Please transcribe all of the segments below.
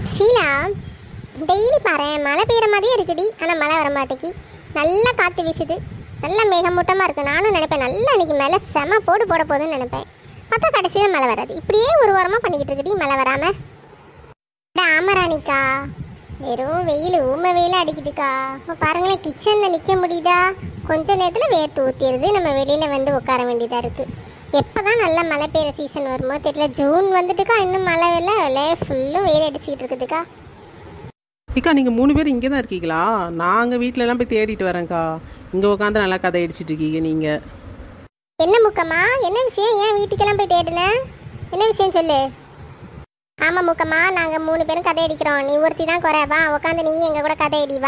Sheila daily பாரு மழை பெய்கிற மாதிரியே இருக்குடி ஆனால் மழை வர மாட்டேங்கி நல்லா காற்று வீசுது நல்லா மேகமூட்டமாக இருக்கு நானும் நினைப்பேன் நல்லா இன்னைக்கு மேலே செம போடு போட போகுதுன்னு நினைப்பேன் பார்த்தா கடைசியில் மழை வராது இப்படியே ஒரு வாரமாக பண்ணிக்கிட்டு இருக்குடி மழை வராமல் ஆமராணிக்கா வெறும் வெயில் ஊம வெயில் அடிக்குதுக்கா இப்போ பாருங்களேன் கிச்சனில் நிற்க முடியுதா கொஞ்ச நேரத்தில் வேர்த்து ஊற்றிடுது நம்ம வெளியில் வந்து உட்கார வேண்டியதாக இருக்குது எப்போ தான் நல்ல மழை பெய்யுற சீசன் வருமோ தெரியல ஜூன் வந்துட்டுக்கா இன்னும் மழை வெள்ளம் வெளியே ஃபுல்லும் வெயில் அடிச்சுக்கிட்டு இருக்குதுக்கா அக்கா நீங்கள் மூணு பேர் இங்கே தான் இருக்கீங்களா நாங்கள் வீட்டிலலாம் போய் தேடிட்டு வரேன்க்கா இங்கே உட்காந்து நல்லா கதை அடிச்சிட்டு இருக்கீங்க நீங்கள் என்ன முக்கம்மா என்ன விஷயம் ஏன் வீட்டுக்கெல்லாம் போய் தேடுன என்ன விஷயம் சொல்லு ஆமாம் முக்கம்மா நாங்கள் மூணு பேரும் கதை அடிக்கிறோம் நீ ஒருத்தி தான் குறை வா உட்காந்து நீ எங்கள் கூட கதை அடி வா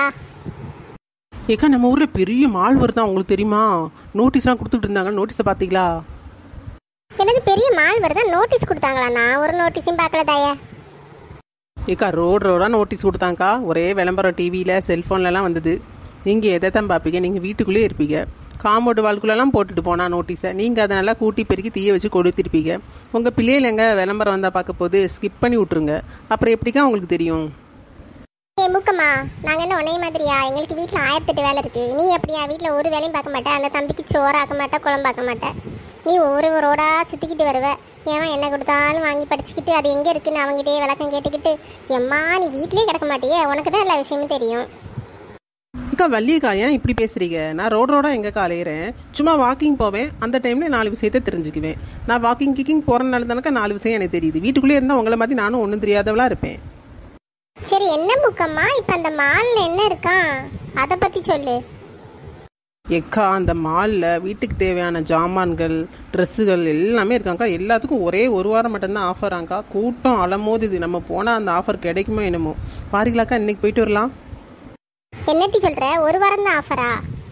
ஏக்கா நம்ம ஊரில் பெரிய மால் வருதா உங்களுக்கு தெரியுமா நோட்டீஸ்லாம் கொடுத்துட்டு இருந்தாங்க நோட்டீஸை பார்த்தீங்களா என்னது பெரிய மால் வருதா நோட்டீஸ் கொடுத்தாங்களா நான் ஒரு நோட்டீஸையும் பார்க்கல தாயே ஏக்கா ரோடு ரோடாக நோட்டீஸ் கொடுத்தாங்க்கா ஒரே விளம்பரம் டிவியில் செல்ஃபோன்லலாம் வந்தது நீங்கள் எதை தான் பார்ப்பீங்க நீங்கள் வீட்டுக்குள்ளேயே இருப்பீங்க காம்பவுண்டு வால்குள்ளெல்லாம் போட்டுட்டு போனா நோட்டீஸை நீங்கள் அதை நல்லா கூட்டி பெருக்கி தீய வச்சு கொடுத்துருப்பீங்க உங்கள் பிள்ளைகள் எங்கே விளம்பரம் வந்தால் பார்க்க போது ஸ்கிப் பண்ணி விட்ருங்க அப்புறம் எப்படிக்கா உங்களுக்கு தெரியும் ஏ முக்கம்மா நாங்கள் என்ன உன்னைய மாதிரியா எங்களுக்கு வீட்டில் ஆயிரத்தெட்டு வேலை இருக்குது நீ எப்படியா வீட்டில் ஒரு வேலையும் பார்க்க மாட்டே அந்த தம்பிக்கு சோறு ஆக்க மாட்டே குழம்பு ஆக்க மாட்டே நீ ஒரு ரோடா சுற்றிக்கிட்டு வருவ ஏன் என்ன கொடுத்தாலும் வாங்கி படிச்சுக்கிட்டு அது எங்கே இருக்குன்னு அவங்ககிட்டயே விளக்கம் கேட்டுக்கிட்டு எம்மா நீ வீட்லயே கிடக்க மாட்டியே உனக்கு தான் எல்லா விஷயமும் தெரியும் அக்கா வள்ளியக்கா ஏன் இப்படி பேசுறீங்க நான் ரோடு ரோடா எங்க காலையிறேன் சும்மா வாக்கிங் போவேன் அந்த டைம்ல நாலு விஷயத்தை தெரிஞ்சுக்குவேன் நான் வாக்கிங் கிக்கிங் போறனால தானக்கா நாலு விஷயம் எனக்கு தெரியுது வீட்டுக்குள்ளே இருந்தா உங்களை மாதிரி நானும் ஒன்றும் தெரியாதவளா இருப்பேன் சரி என்ன முக்கம்மா இப்போ அந்த மாலில் என்ன இருக்கான் அதை பற்றி சொல்லு எக்கா அந்த மாலில் வீட்டுக்கு தேவையான ஜாமான்கள் ட்ரெஸ்ஸுகள் எல்லாமே இருக்காங்க்கா எல்லாத்துக்கும் ஒரே ஒரு வாரம் மட்டும்தான் ஆஃபராங்க்கா கூட்டம் அலமோதுது நம்ம போனால் அந்த ஆஃபர் கிடைக்குமோ என்னமோ பாருங்களாக்கா இன்னைக்கு போயிட்டு வரலாம் என்னட்டி சொல்கிற ஒரு வாரம் தான் ஆஃபரா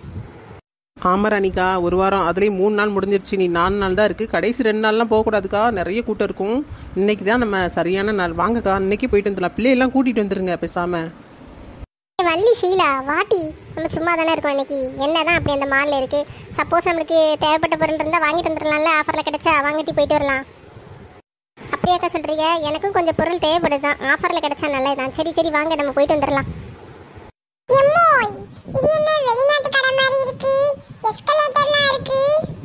ஆமா ராணிக்கா ஒரு வாரம் அதுலேயும் மூணு நாள் முடிஞ்சிருச்சு நீ நாலு நாள் தான் இருக்குது கடைசி ரெண்டு நாள்லாம் போகக்கூடாதுக்கா நிறைய கூட்டம் இருக்கும் இன்னைக்கு தான் நம்ம சரியான நாள் வாங்கக்கா இன்னைக்கு போயிட்டு வந்துடலாம் பிள்ளையெல்லாம் கூட்டிகிட்டு வந்துருங்க பேசாமல் ஏய், வள்ளி ஷீலா வாட்டி நம்ம சும்மா தானே இருக்கோம் இன்னைக்கு என்னதான் அப்படி அந்த மாலில் இருக்கு சப்போஸ் நம்மளுக்கு தேவைப்பட்ட பொருள் இருந்தால் வாங்கிட்டு வந்துடலாம்ல ஆஃபரில் கிடைச்சா வாங்கிட்டு போயிட்டு வரலாம் அப்படியாக்கா சொல்றீங்க எனக்கும் கொஞ்சம் பொருள் தேவைப்படுது தான் ஆஃபரில் கிடைச்சா நல்லதுதான் சரி சரி வாங்க நம்ம போயிட்டு வந்துடலாம் எம்மோய் இது என்ன வெளிநாட்டு கடை மாதிரி இருக்கு எஸ்கலேட்டர்லாம் இருக்கு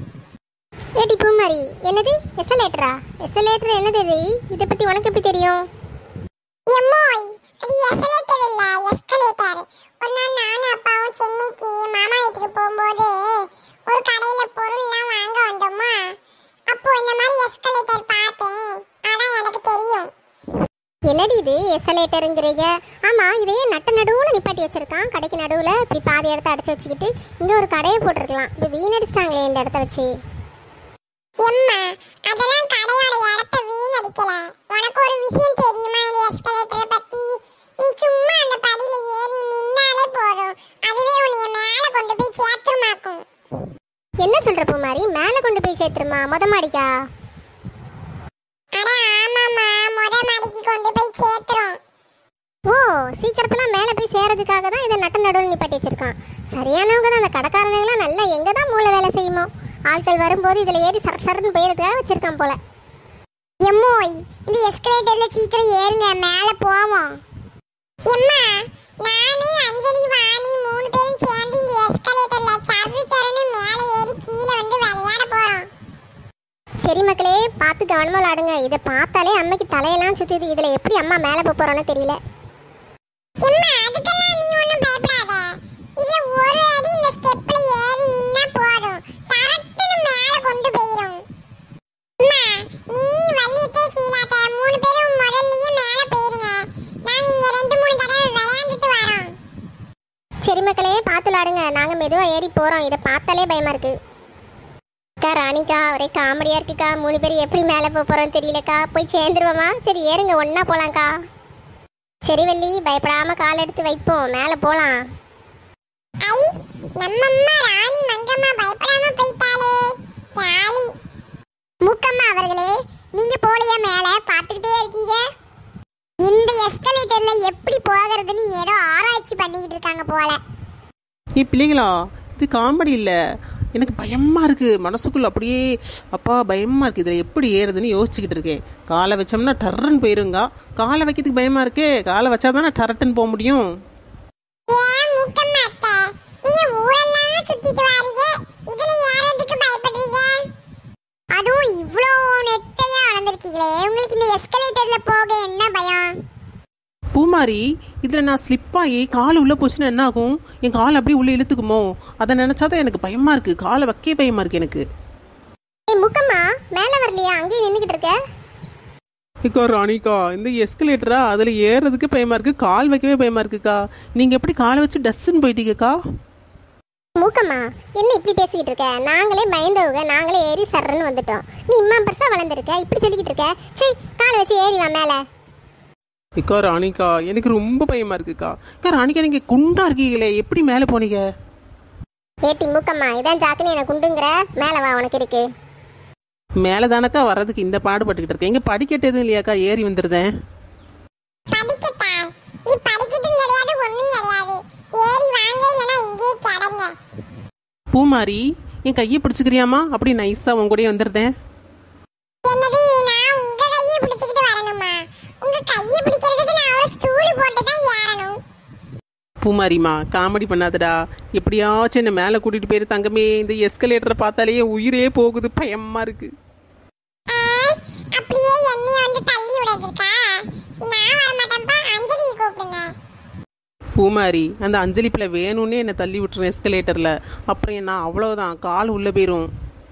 ஏடி பூமாரி என்னது எஸ்கலேட்டரா எஸ்கலேட்டர் என்னது இது இதை பத்தி உனக்கு எப்படி தெரியும் எம்மோய் அது எஸ்கலேட்டர் இல்ல எஸ்கலேட்டர் ஒரு நாள் நானும் அப்பாவும் சென்னைக்கு மாமா வீட்டுக்கு போகும்போது ஒரு கடையில பொருள்லாம் வாங்க வந்தோமா அப்போ இந்த மாதிரி எஸ்கலேட்டர் பார்த்தேன் அதான் எனக்கு தெரியும் என்னடி இது எஸ்கலேட்டருங்கிறீங்க ஆமா இதையே நட்ட நடுவுல நிப்பாட்டி வச்சிருக்கான் கடைக்கு நடுவுல இப்படி பாதி இடத்த அடைச்சு வச்சுக்கிட்டு இங்க ஒரு கடையை போட்டிருக்கலாம் இப்படி வீணடிச்சிட்டாங்களே இந்த இடத்த வச்சு எம்மா அதெல்லாம் கடையோட இடத்த வீணடிக்கல உனக்கு ஒரு விஷயம் தெரியுமா இந்த எஸ்கலேட்டரை பத்தி நீ சும்மா அந்த படியில ஏறி நின்னாலே போதும் அதுவே உன்னைய மேல கொண்டு போய் சேர்த்துமாக்கும் என்ன சொல்ற பூமாரி மேல கொண்டு போய் சேர்த்துருமா மொத மாடிக்கா அட ஆமாமா மொத மாடிக்கு கொண்டு போய் சேர்த்துறோம் ஓ சீக்கிரத்துல மேல போய் சேர்றதுக்காக தான் இதை நட்ட நடுவில் நிப்பாட்டி வச்சிருக்கான் சரியானவங்க தான் அந்த கடைக்காரனுங்களாம் நல்லா எங்க தான் மூளை வேலை செய்யுமோ ஆட்கள் வரும்போது இதுல ஏறி சர சரன்னு போயிருக்காக வச்சிருக்கான் போல எம்மோய் இந்த எஸ்கலேட்டர்ல சீக்கிரம் ஏறுங்க மேல போவோம் எம்மா நானு அஞ்சலி வாணி மூணு பேரும் சேர்ந்து இந்த எஸ்கலேட்டர்ல சர்ரு சரன்னு மேல ஏறி கீழே வந்து விளையாட போறோம் சரி மக்களே பார்த்து கவனமா விளாடுங்க இதை பார்த்தாலே அம்மைக்கு தலையெல்லாம் சுத்துது இதுல எப்படி அம்மா மேல போக போறோன்னு தெரியல அம்மா அதுக்கெல்லாம் நீ ஒண்ணும் பயப்படாத இதுல ஒரு அடி இந்த ஸ்டெப்ல ஏறி நின்னா போதும் கரெக்ட்னு மேல கொண்டு போயிரும் அம்மா நீ வள்ளியத்தை சீலாத்த மூணு பேரும் முதல்லயே மேல போயிருங்க நாங்க இங்க ரெண்டு மூணு தடவை விளையாண்டுட்டு வரோம் சரி மக்களே பார்த்து விளாடுங்க நாங்க மெதுவா ஏறி போறோம் இதை பார்த்தாலே பயமா இருக்கு அக்கா ராணிக்கா ஒரே காமெடியா இருக்குக்கா மூணு பேர் எப்படி மேலே போக போறோம் தெரியலக்கா போய் சேர்ந்துருவோமா சரி ஏறுங்க ஒண்ணா போலாம்க்கா சரி வள்ளி பயப்படாம கால் எடுத்து வைப்போம் மேலே போலாம் ஐ நம்மம்மா ராணி மங்கம்மா பயப்படாம போயிட்டாளே ஜாலி மூக்கம்மா அவர்களே நீங்க போலியா மேல பார்த்துக்கிட்டே இருக்கீங்க இந்த எஸ்கலேட்டர்ல எப்படி போகிறதுன்னு ஏதோ ஆராய்ச்சி பண்ணிக்கிட்டு இருக்காங்க போல ஏ பிள்ளைங்களா இது காமெடி இல்லை எனக்கு பயமா இருக்கு மனசுக்குள்ள அப்படியே அப்பா பயமா இருக்கு இதுல எப்படி ஏறுதுன்னு யோசிச்சுக்கிட்டு இருக்கேன் காலை வச்சோம்னா டர்ரன்னு போயிருங்க காலை வைக்கிறதுக்கு பயமா இருக்கே காலை வச்சாதானே டரட்டுன்னு போக முடியும் ஏன் முக்கம்மா அத்தை நீங்க ஊரெல்லாம் சுத்திட்டு வாரீங்க இதுல ஏறதுக்கு பயப்படுறீங்க அதுவும் இவ்ளோ நெட்டையா வளர்ந்துருக்கீங்களே உங்களுக்கு இந்த எஸ்கலேட்டர்ல போக என்ன பயம் பூமாரி இதில் நான் ஸ்லிப் ஆகி கால் உள்ளே போச்சுன்னா என்ன ஆகும் என் கால் அப்படியே உள்ளே இழுத்துக்குமோ அதை நினச்சாதான் எனக்கு பயமாக இருக்குது காலை வைக்கே பயமாக இருக்குது எனக்கு ஏய் முக்கம்மா மேலே வரலையா அங்கேயே நின்றுக்கிட்டு இருக்க இக்கா ராணிக்கா இந்த எஸ்கலேட்டரா அதில் ஏறுறதுக்கு பயமாக இருக்குது கால் வைக்கவே பயமாக இருக்குக்கா நீங்கள் எப்படி காலை வச்சு டஸ்ன்னு போயிட்டீங்கக்கா மூக்கம்மா என்ன இப்படி பேசிக்கிட்டு இருக்க நாங்களே பயந்தவங்க நாங்களே ஏறி சர்றன்னு வந்துட்டோம் நீ இம்மா பெருசா வளர்ந்துருக்க இப்படி சொல்லிக்கிட்டு இருக்க சரி காலை வச்சு ஏறி வா மேலே இக்கா ராணிக்கா எனக்கு ரொம்ப பயமாக இருக்குக்கா அக்கா ராணிக்கா நீங்கள் குண்டா இருக்கீங்களே எப்படி மேலே போனீங்க ஏட்டி மூக்கம்மா இதான் ஜாக்குன்னு எனக்கு குண்டுங்கிற மேலே வா உனக்கு இருக்கு மேலே தானக்கா வர்றதுக்கு இந்த பாடுபட்டுக்கிட்டு இருக்கேன் எங்கே படிக்கட்டு எதுவும் இல்லையாக்கா ஏறி வந்துருந்தேன் படிக்கட்டா நீ படிக்கட்டும் கிடையாது ஒண்ணும் கிடையாது ஏறி வாங்க இல்லைன்னா இங்கேயே கிடங்க பூமாரி என் கையை பிடிச்சிக்கிறியாமா அப்படி நைஸாக உன் கூடயே வந்துருந்தேன் என்னது நான் உங்க கையை பிடிச்சிக்கிட்டு வரணுமா உங்க கையை பிடிக்கிறதுக்கு நான் ஒரு ஸ்டூல் போட்டு தான் ஏறணும் பூமாரிமா காமெடி பண்ணாதடா எப்படியாச்சும் என்ன மேலே கூட்டிட்டு போயிரு தங்கமே இந்த எஸ்கலேட்டரை பார்த்தாலே என் உயிரே போகுது பயமா இருக்கு ஆ, அப்படியே என்னைய வந்து தள்ளி விடாதுக்கா நான் வர மாட்டேன்ப்பா அஞ்சலியை கூப்பிடுங்க பூமாரி அந்த அஞ்சலி பிள்ளை வேணும்னே என்னை தள்ளி விட்டுறேன் எஸ்கலேட்டரில் அப்புறம் என்ன அவ்வளோதான் கால் உள்ளே போயிரும்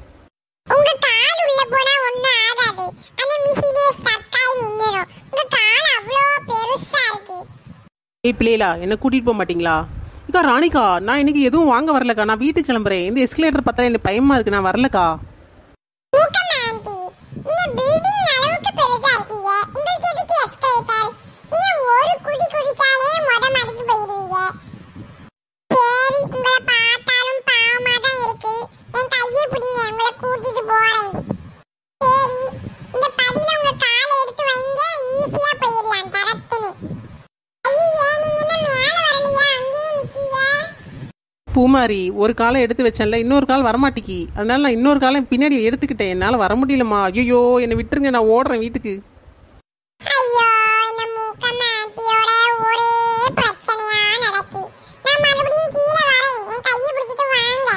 உங்க கால் உள்ள போனா ஒண்ணும் ஆகாது அந்த மிஷினே ஸ்டக்காய் நின்னுடும் உங்க கால் அவ்வளோ பெருசா இருக்கு ஏய் பிள்ளைகளா என்னை கூட்டிகிட்டு போக மாட்டீங்களா இக்கா ராணிக்கா நான் இன்னைக்கு எதுவும் வாங்க வரலக்கா நான் வீட்டுக்கு கிளம்புறேன் இந்த எஸ்கலேட்டர் பார்த்தா எனக்கு பயமா இருக்கு நான் வரலக்கா மூக்கம் ஆண்டி நீங்க பில்டிங் அளவுக்கு பெருசா இருக்கீங்க உங்களுக்கு எதுக்கு எஸ்கலேட்டர் நீங்க ஒரு குடி குடிச்சாலே மொத மடிக்கு போயிடுவீங்க சரி உங்களை பார்த்தாலும் பாவமா தான் இருக்கு என் கையை பிடிங்க உங்களை கூட்டிட்டு போறேன் சரி இந்த படியில உங்க காலை எடுத்து வைங்க ஈஸியா போயிடலாம் கரெக்டுன்னு ஐயே நீங்க என்ன மேல வரலையா அங்கேயே நிக்கீங்க பூமாரி ஒரு காலை எடுத்து வச்சேன்ல இன்னொரு கால் வரமாட்டிக்கி அதனால நான் இன்னொரு காலம் பின்னாடி எடுத்துக்கிட்டேன் என்னால் வர முடியலம்மா ஐயோ என்னை விட்டுருங்க நான் ஓடுறேன் வீட்டுக்கு ஐயோ இந்த மூக்கம்மா ஆண்டியோட ஒரே பிரச்சனையா நடக்கு நான் மறுபடியும் கீழே வரேன் என் கையை பிடிச்சிட்டு வாங்க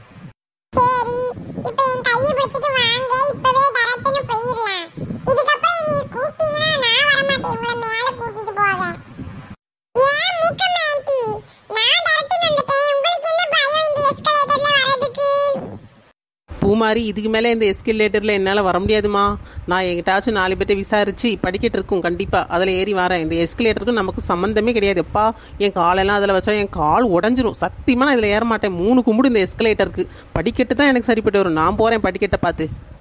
சரி இப்போ என் கையை பிடிச்சிட்டு வாங்க இப்பவே டேரக்ட்னு போயிடலாம் இதுக்கப்புறம் நீ கூப்பிட்டீங்கன்னா நான் வர மாட்டேன் உங்களை மேலே கூட்டிட்டு போக ஏன் மூக்கம்மா ஆண்டி நான் டேரக்ட்னு வந்துட்டேன் உங்களுக்கு என்ன பயம் இந்த எஸ்கலேட்டர்ல வரதுக்கு பூமாரி இதுக்கு மேலே இந்த எஸ்கலேட்டரில் என்னால் வர முடியாதுமா நான் எங்கிட்டாச்சும் நாலு பேர்ட்ட விசாரிச்சு படிக்கட்டு இருக்கும் கண்டிப்பாக அதில் ஏறி வரேன் இந்த எஸ்கலேட்டருக்கும் நமக்கு சம்மந்தமே கிடையாது எப்பா என் காலெல்லாம் அதில் வச்சா என் கால் உடஞ்சிரும் சத்தியமாக நான் இதில் ஏற மாட்டேன் மூணு கும்பிடு இந்த எஸ்கலேட்டருக்கு படிக்கட்டு தான் எனக்கு சரிப்பட்டு வரும் நான் போகிறேன் படிக்கட்டை பார்த்து